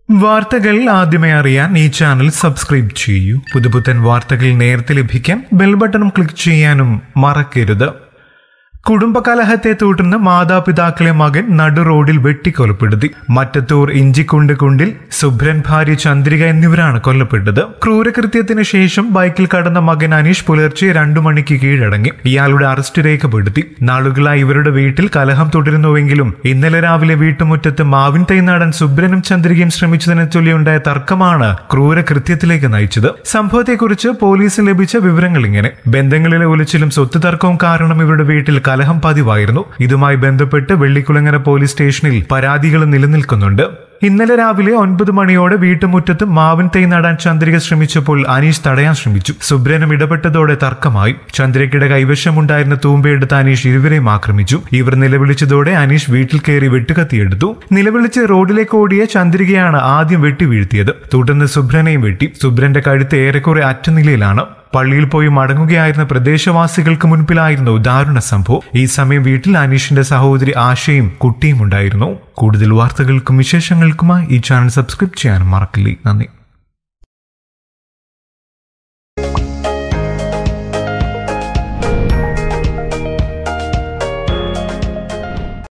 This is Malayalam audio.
വാർത്തകൾ ആദ്യമേ അറിയാൻ ഈ ചാനൽ സബ്സ്ക്രൈബ് ചെയ്യൂ പുതുപുത്തൻ വാർത്തകൾ നേരത്തെ ലഭിക്കാൻ ബെൽ ബട്ടൺ ക്ലിക്ക് ചെയ്യാനും മറക്കരുത് കുടുംബകലഹത്തെ തുടർന്ന് മാതാപിതാക്കളെ മകൻ നടു റോഡിൽ വെട്ടിക്കൊലപ്പെടുത്തി മറ്റത്തൂർ ഇഞ്ചിക്കുണ്ട് കുണ്ടിൽ സുഭ്രൻ ഭാര്യ ചന്ദ്രിക എന്നിവരാണ് കൊല്ലപ്പെട്ടത് ക്രൂരകൃത്യത്തിന് ശേഷം ബൈക്കിൽ കടന്ന മകൻ അനീഷ് പുലർച്ചെ രണ്ടു മണിക്ക് കീഴടങ്ങി ഇയാളുടെ അറസ്റ്റ് രേഖപ്പെടുത്തി നാളുകളായി ഇവരുടെ വീട്ടിൽ കലഹം തുടരുന്നുവെങ്കിലും ഇന്നലെ രാവിലെ വീട്ടുമുറ്റത്ത് മാവിൻ തൈ നാടൻ സുബ്രനും ചന്ദ്രികയും ശ്രമിച്ചതിനെ ചൊല്ലിയുണ്ടായ തർക്കമാണ് ക്രൂരകൃത്യത്തിലേക്ക് നയിച്ചത് സംഭവത്തെക്കുറിച്ച് പോലീസിന് ലഭിച്ച വിവരങ്ങൾ ഇങ്ങനെ ബന്ധങ്ങളിലെ ഉലച്ചിലും സ്വത്ത് തർക്കവും കാരണം ഇവരുടെ വീട്ടിൽ കലഹം പതിവായിരുന്നു ഇതുമായി ബന്ധപ്പെട്ട് വെള്ളിക്കുളങ്ങര പോലീസ് സ്റ്റേഷനിൽ പരാതികൾ നിലനിൽക്കുന്നുണ്ട് ഇന്നലെ രാവിലെ ഒൻപത് മണിയോടെ വീട്ടുമുറ്റത്ത് മാവിൻ തൈ നടാൻ ചന്ദ്രിക ശ്രമിച്ചപ്പോൾ അനീഷ് തടയാൻ ശ്രമിച്ചു സുബ്രനും ഇടപെട്ടതോടെ തർക്കമായി ചന്ദ്രികയുടെ കൈവശമുണ്ടായിരുന്ന തൂമ്പയെടുത്ത് അനീഷ് ഇരുവരെയും ആക്രമിച്ചു ഇവർ നിലവിളിച്ചതോടെ അനീഷ് വീട്ടിൽ കയറി വെട്ടുകത്തിയെടുത്തു നിലവിളിച്ച് റോഡിലേക്ക് ഓടിയ ചന്ദ്രികയാണ് ആദ്യം വെട്ടി വീഴ്ത്തിയത് തുടർന്ന് സുബ്രനെയും വെട്ടി സുബ്രന്റെ കഴുത്ത് ഏറെക്കുറെ അറ്റനിലയിലാണ് പള്ളിയിൽ പോയി മടങ്ങുകയായിരുന്ന പ്രദേശവാസികൾക്ക് മുൻപിലായിരുന്നു ദാരുണ സംഭവം ഈ സമയം വീട്ടിൽ അനീഷിന്റെ സഹോദരി ആശയും കുട്ടിയും ഉണ്ടായിരുന്നു കൂടുതൽ വാർത്തകൾക്കും വിശേഷങ്ങൾക്കുമായി ഈ ചാനൽ സബ്സ്ക്രൈബ് ചെയ്യാൻ മറക്കില്ലേ നന്ദി